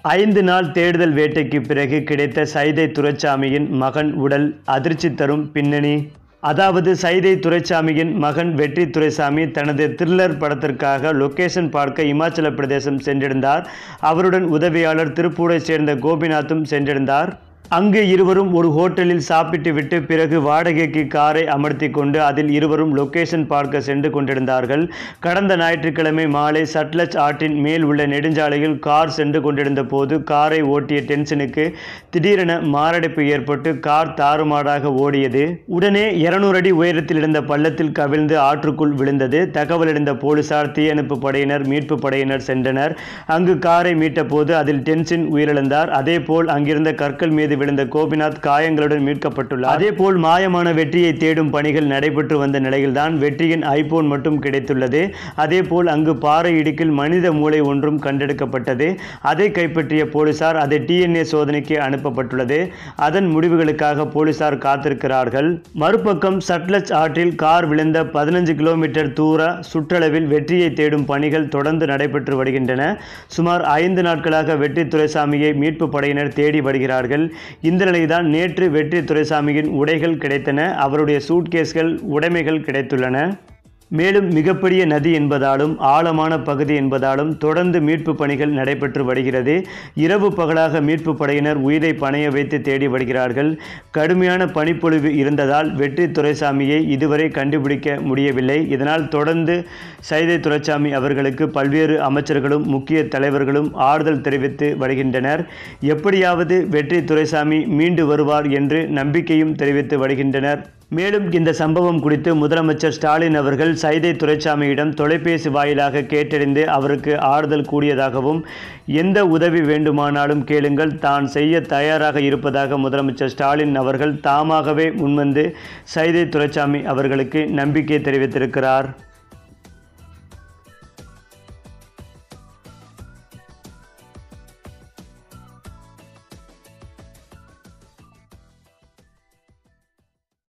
ஐந்து நாள் தேடுதல் வேட்டைக்கு பிறகு கிடைத்த சைதை துரைச்சாமியின் மகன் உடல் அதிர்ச்சி தரும் பின்னணி அதாவது சைதை துரைசாமியின் மகன் வெற்றி துரைசாமி தனது த்ரில்லர் படத்திற்காக லொகேஷன் பார்க்க இமாச்சல பிரதேசம் சென்றிருந்தார் அவருடன் உதவியாளர் திருப்பூரைச் சேர்ந்த கோபிநாத்தும் சென்றிருந்தார் அங்கு இருவரும் ஒரு ஹோட்டலில் சாப்பிட்டு விட்டு பிறகு வாடகைக்கு காரை அமர்த்தி கொண்டு அதில் இருவரும் லொகேஷன் பார்க்க சென்று கொண்டிருந்தார்கள் கடந்த ஞாயிற்றுக்கிழமை மாலை சட்லஜ் ஆற்றின் மேல் உள்ள நெடுஞ்சாலையில் கார் சென்று கொண்டிருந்த போது காரை ஓட்டிய டென்ஷனுக்கு திடீரென மாரடைப்பு ஏற்பட்டு கார் தாறுமாறாக ஓடியது உடனே இருநூறு அடி உயரத்தில் இருந்த பள்ளத்தில் கவிழ்ந்து ஆற்றுக்குள் விழுந்தது தகவலறிந்த போலீசார் தீயணைப்பு படையினர் மீட்பு படையினர் சென்றனர் அங்கு காரை மீட்ட போது அதில் டென்ஷன் உயிரிழந்தார் அதேபோல் அங்கிருந்த கற்கள் மீது விழுந்த கோபிநாத் காயங்களுடன் மீட்கப்பட்டுள்ளார் அதேபோல் மாயமான வெற்றியை தேடும் பணிகள் நடைபெற்று வந்த நிலையில்தான் வெற்றியின் ஐபோன் மட்டும் கிடைத்துள்ளது அதேபோல் அங்கு பாறை இடுக்கில் மனித மூளை ஒன்றும் கண்டெடுக்கப்பட்டது அதை கைப்பற்றிய போலீசார் அதை டிஎன்ஏ சோதனைக்கு அனுப்பப்பட்டுள்ளது அதன் முடிவுகளுக்காக போலீசார் காத்திருக்கிறார்கள் மறுபக்கம் சட்லஜ் ஆற்றில் கார் விழுந்த பதினஞ்சு கிலோமீட்டர் தூர சுற்றளவில் வெற்றியை தேடும் பணிகள் தொடர்ந்து நடைபெற்று வருகின்றன சுமார் ஐந்து நாட்களாக வெற்றி துரைசாமியை மீட்பு படையினர் தேடி வருகிறார்கள் இந்த நிலைதான் நேற்று வெற்றி துரைசாமியின் உடைகள் கிடைத்தன அவருடைய சூட்கேஸ்கள் உடைமைகள் கிடைத்துள்ளன மேலும் மிகப்பெரிய நதி என்பதாலும் ஆழமான பகுதி என்பதாலும் தொடர்ந்து மீட்பு பணிகள் நடைபெற்று வருகிறது இரவு பகலாக மீட்பு படையினர் உயிரை பணைய வைத்து தேடி வருகிறார்கள் கடுமையான பனிப்பொழிவு இருந்ததால் வெற்றி துரைசாமியை இதுவரை கண்டுபிடிக்க முடியவில்லை இதனால் தொடர்ந்து சைதை துரைசாமி அவர்களுக்கு பல்வேறு அமைச்சர்களும் முக்கிய தலைவர்களும் ஆறுதல் தெரிவித்து வருகின்றனர் எப்படியாவது வெற்றி துரைசாமி மீண்டு வருவார் என்று நம்பிக்கையும் தெரிவித்து வருகின்றனர் மேலும் இந்த சம்பவம் குறித்து முதலமைச்சர் ஸ்டாலின் அவர்கள் சைதை துரைசாமியிடம் தொலைபேசி வாயிலாக கேட்டறிந்து அவருக்கு ஆறுதல் கூடியதாகவும் எந்த உதவி வேண்டுமானாலும் கேளுங்கள் தான் செய்ய தயாராக இருப்பதாக முதலமைச்சர் ஸ்டாலின் அவர்கள் தாமாகவே முன்வந்து சைதை துரைசாமி அவர்களுக்கு நம்பிக்கை தெரிவித்திருக்கிறார்